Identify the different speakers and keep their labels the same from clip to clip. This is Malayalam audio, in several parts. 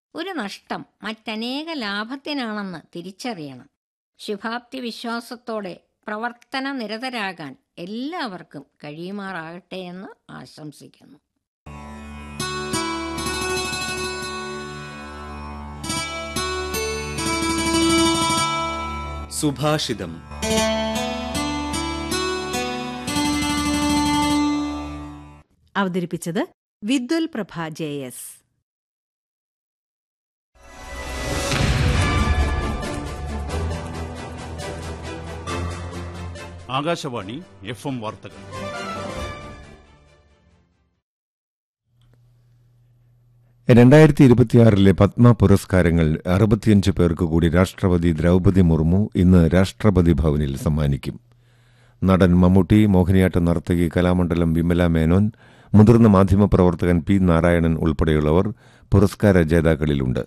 Speaker 1: ഒരു നഷ്ടം മറ്റനേക ലാഭത്തിനാണെന്ന് തിരിച്ചറിയണം ശുഭാപ്തി വിശ്വാസത്തോടെ പ്രവർത്തന നിരതരാകാൻ എല്ലാവർക്കും കഴിയുമാറാകട്ടെ എന്ന് ആശംസിക്കുന്നു
Speaker 2: സുഭാഷിതം
Speaker 3: അവതരിപ്പിച്ചത് Vidwal Prabha J S
Speaker 4: Akashvani F M വാർത്തകൾ
Speaker 5: രണ്ടായിരത്തി ഇരുപത്തിയാറിലെ പത്മ പുരസ്കാരങ്ങൾ അറുപത്തിയഞ്ച് പേർക്ക് കൂടി രാഷ്ട്രപതി ദ്രൗപദി മുർമു ഇന്ന് രാഷ്ട്രപതി ഭവനിൽ സമ്മാനിക്കും നടൻ മമ്മൂട്ടി മോഹിനിയാട്ടം നർത്തകി കലാമണ്ഡലം വിമല മേനോൻ മുതിർന്ന മാധ്യമപ്രവർത്തകൻ പി നാരായണൻ ഉൾപ്പെടെയുള്ളവർ പുരസ്കാര ജേതാക്കളിലുണ്ട്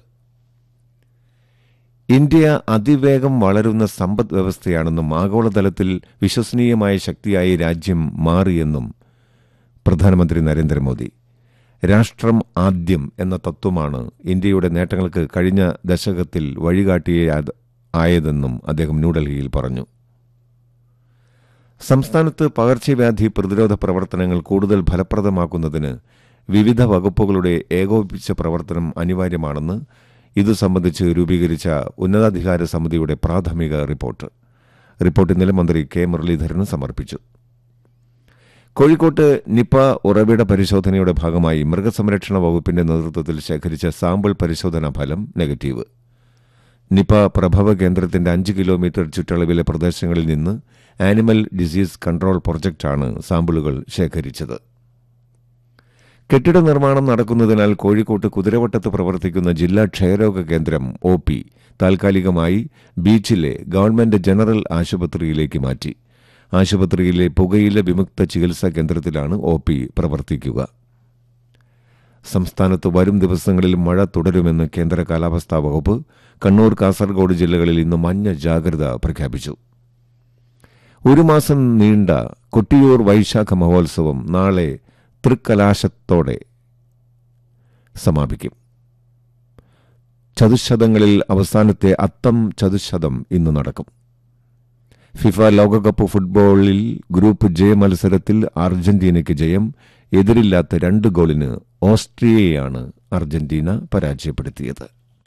Speaker 5: ഇന്ത്യ അതിവേഗം വളരുന്ന സമ്പദ് വ്യവസ്ഥയാണെന്നും ആഗോളതലത്തിൽ വിശ്വസനീയമായ ശക്തിയായി രാജ്യം മാറിയെന്നും പ്രധാനമന്ത്രി നരേന്ദ്രമോദി രാഷ്ട്രം ആദ്യം എന്ന തത്വമാണ് ഇന്ത്യയുടെ നേട്ടങ്ങൾക്ക് കഴിഞ്ഞ ദശകത്തിൽ വഴികാട്ടിയ ആയതെന്നും അദ്ദേഹം ന്യൂഡൽഹിയിൽ പറഞ്ഞു സംസ്ഥാനത്ത് പകർച്ചവ്യാധി പ്രതിരോധ പ്രവർത്തനങ്ങൾ കൂടുതൽ ഫലപ്രദമാക്കുന്നതിന് വിവിധ വകുപ്പുകളുടെ ഏകോപിപ്പിച്ച പ്രവർത്തനം അനിവാര്യമാണെന്ന് ഇതു സംബന്ധിച്ച് രൂപീകരിച്ച ഉന്നതാധികാര സമിതിയുടെ പ്രാഥമിക റിപ്പോർട്ട് റിപ്പോർട്ട് ഇന്നലെ മന്ത്രി കെ മുരളീധരന് സമർപ്പിച്ചു കോഴിക്കോട്ട് നിപ ഉറവിട പരിശോധനയുടെ ഭാഗമായി മൃഗസംരക്ഷണ വകുപ്പിന്റെ നേതൃത്വത്തിൽ ശേഖരിച്ച സാമ്പിൾ പരിശോധനാ ഫലം നെഗറ്റീവ് നിപ പ്രഭവ കേന്ദ്രത്തിന്റെ അഞ്ച് കിലോമീറ്റർ ചുറ്റളവിലെ പ്രദേശങ്ങളിൽ നിന്ന് ആനിമൽ ഡിസീസ് കൺട്രോൾ പ്രൊജക്ടാണ് സാമ്പിളുകൾ ശേഖരിച്ചത് കെട്ടിട നിർമ്മാണം നടക്കുന്നതിനാൽ കോഴിക്കോട്ട് കുതിരവട്ടത്ത് പ്രവർത്തിക്കുന്ന ജില്ലാ ക്ഷയരോഗ കേന്ദ്രം ഒ പി താൽക്കാലികമായി ബീച്ചിലെ ഗവൺമെന്റ് ജനറൽ ആശുപത്രിയിലേക്ക് മാറ്റി ആശുപത്രിയിലെ പുകയില വിമുക്ത ചികിത്സാ കേന്ദ്രത്തിലാണ് ഒ പി പ്രവർത്തിക്കുക സംസ്ഥാനത്ത് വരും ദിവസങ്ങളിൽ മഴ തുടരുമെന്ന് കേന്ദ്ര കാലാവസ്ഥാ വകുപ്പ് കണ്ണൂർ കാസർഗോഡ് ജില്ലകളിൽ ഇന്ന് മഞ്ഞ ജാഗ്രത പ്രഖ്യാപിച്ചു ഒരു മാസം നീണ്ട കൊട്ടിയൂർ വൈശാഖ മഹോത്സവം നാളെ തൃക്കലാശത്തോടെ സമാപിക്കും ചതുശതങ്ങളിൽ അവസാനത്തെ അത്തം ചതുശതം ഇന്ന് നടക്കും ഫിഫ ലോകകപ്പ് ഫുട്ബോളിൽ ഗ്രൂപ്പ് ജെ മത്സരത്തിൽ അർജന്റീനയ്ക്ക് ജയം എതിരില്ലാത്ത രണ്ട് ഗോളിന് ഓസ്ട്രിയയെയാണ് അർജന്റീന പരാജയപ്പെടുത്തിയത്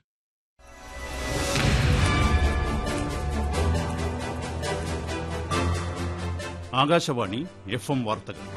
Speaker 4: ആകാശവാണി എഫ് എം വാർത്തകൾ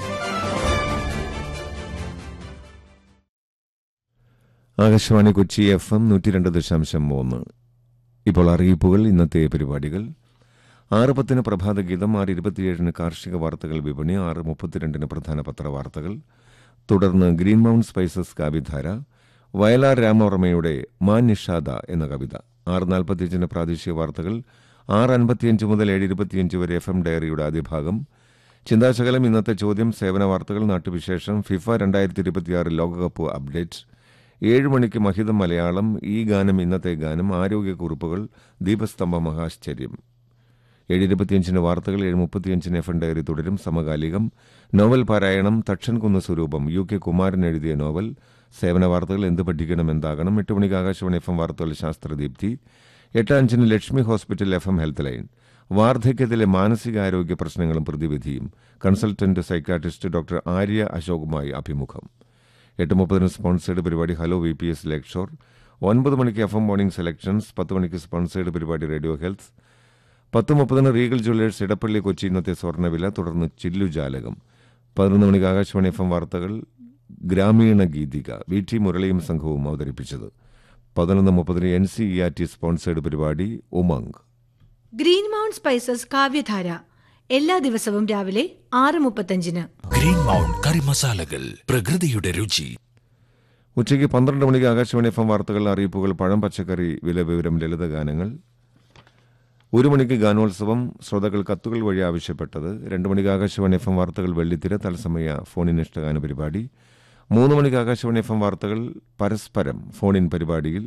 Speaker 5: ആകാശവാണി കൊച്ചി എഫ് എം നൂറ്റി രണ്ട് ദശാംശം മൂന്ന് ഇപ്പോൾ അറിയിപ്പുകൾ ഇന്നത്തെ പരിപാടികൾ ആറ് പത്തിന് പ്രഭാതഗീതം ആറ് ഇരുപത്തിയേഴിന് കാർഷിക വാർത്തകൾ വിപണി ആറ് മുപ്പത്തിരണ്ടിന് പ്രധാന പത്രവാർത്തകൾ തുടർന്ന് ഗ്രീൻ മൗണ്ട് സ്പൈസസ് കാവ്യധാര വയലാർ രാമവർമ്മയുടെ മാൻ നിഷാദ എന്ന കവിത ആറ് നാൽപ്പത്തിയഞ്ചിന് പ്രാദേശിക വാർത്തകൾ ആറ് അൻപത്തിയഞ്ച് മുതൽ ഏഴ് ഇരുപത്തിയഞ്ച് വരെ എഫ് എം ഡയറിയുടെ ആദ്യ ഭാഗം ചിന്താശകലം ഇന്നത്തെ ചോദ്യം സേവന വാർത്തകൾ നാട്ടുവിശേഷം ഫിഫ രണ്ടായിരത്തി ഇരുപത്തിയാറ് ലോകകപ്പ് അപ്ഡേറ്റ് ഏഴ് മണിക്ക് മഹിതം മലയാളം ഈ ഗാനം ഇന്നത്തെ ഗാനം ആരോഗ്യക്കുറിപ്പുകൾ ദീപസ്തംഭ മഹാശ്ചര്യം ഏഴ് ഇരുപത്തിയഞ്ചിന് വാർത്തകൾ ഏഴ് മുപ്പത്തിയഞ്ചിന് എഫ് എൻ ഡയറി തുടരും സമകാലികം നോവൽ പാരായണം തക്ഷൻകുന്ന് സ്വരൂപം യു കെ കുമാരൻ എഴുതിയ നോവൽ സേവന വാർത്തകൾ എന്ത് പഠിക്കണം എന്താകണം എട്ട് മണിക്ക് ആകാശവാണി എഫ് എം വാർത്തകൾ ശാസ്ത്രദീപ്തി എട്ട് അഞ്ചിന് Lakshmi hospital F M health line വാർദ്ധക്യത്തിലെ മാനസികാരോഗ്യ പ്രശ്നങ്ങളും പ്രതിവിധിയും കൺസൾട്ടന്റ് സൈക്കാട്രിസ്റ്റ് ഡോക്ടർ ആര്യ അശോകുമായി അഭിമുഖം എട്ട് മുപ്പതിന് സ്പോൺസേഡ് പരിപാടി hello V P S lecture ഒൻപത് മണിക്ക് എഫ് എം മോർണിംഗ് സെലക്ഷൻസ് പത്ത് മണിക്ക് സ്പോൺസേഡ് പരിപാടി റേഡിയോ ഹെൽത്ത് പത്ത് മുപ്പതിന് റീഗൽ ജ്വല്ലേഴ്സ് ഇടപ്പള്ളി കൊച്ചി ഇന്നത്തെ സ്വർണ്ണവില തുടർന്ന് ചില്ലുജാലകം പതിനൊന്ന് മണിക്ക് ആകാശവാണി എഫ് എം വാർത്തകൾ ഗ്രാമീണ ഗീതിക വി ടി മുരളിയും സംഘവും അവതരിപ്പിച്ചത് പതിനൊന്ന് മുപ്പതിന് N C E R T sponsored പരിപാടി ഉമംഗ്
Speaker 6: ഗ്രീൻ മൗണ്ട് സ്പൈസസ് കാവ്യധാര എല്ലാ ദിവസവും രാവിലെ ആറ് മുപ്പത്തഞ്ചിന്
Speaker 7: ഗ്രീൻ മൗണ്ട് കറി മസാലകൾ പ്രകൃതിയുടെ രുചി
Speaker 5: ഉച്ചയ്ക്ക് പന്ത്രണ്ട് മണിക്ക് ആകാശവാണി എഫ് എം വാർത്തകൾ അറിയിപ്പുകൾ പഴം പച്ചക്കറി വില വിവരം ലളിതഗാനങ്ങൾ ഒരു മണിക്ക് ഗാനോത്സവം ശ്രോതാക്കൾ കത്തുകൾ വഴി ആവശ്യപ്പെട്ടത് രണ്ട് മണിക്ക് ആകാശവാണി എഫ് എം വാർത്തകൾ വെള്ളിത്തിര തത്സമയ ഫോണിൻ ഇഷ്ടഗാന പരിപാടി മൂന്ന് മണിക്ക് ആകാശവാണി എഫ് എം വാർത്തകൾ പരസ്പരം ഫോണിൻ പരിപാടിയിൽ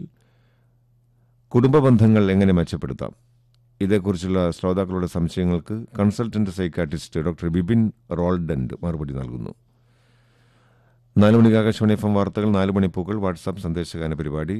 Speaker 5: കുടുംബ ബന്ധങ്ങൾ എങ്ങനെ മെച്ചപ്പെടുത്താം ഇതേക്കുറിച്ചുള്ള ശ്രോതാക്കളുടെ സംശയങ്ങൾക്ക് കൺസൾട്ടന്റ് സൈക്കാട്രിസ്റ്റ് ഡോക്ടർ ബിപിൻ റോൾഡന്റ് മറുപടി നൽകുന്നു നാല് മണിക്ക് ആകാശവാണി എഫ് എം വാർത്തകൾ നാല് മണിപ്പൂക്കൾ വാട്സാപ്പ് സന്ദേശഗാന പരിപാടി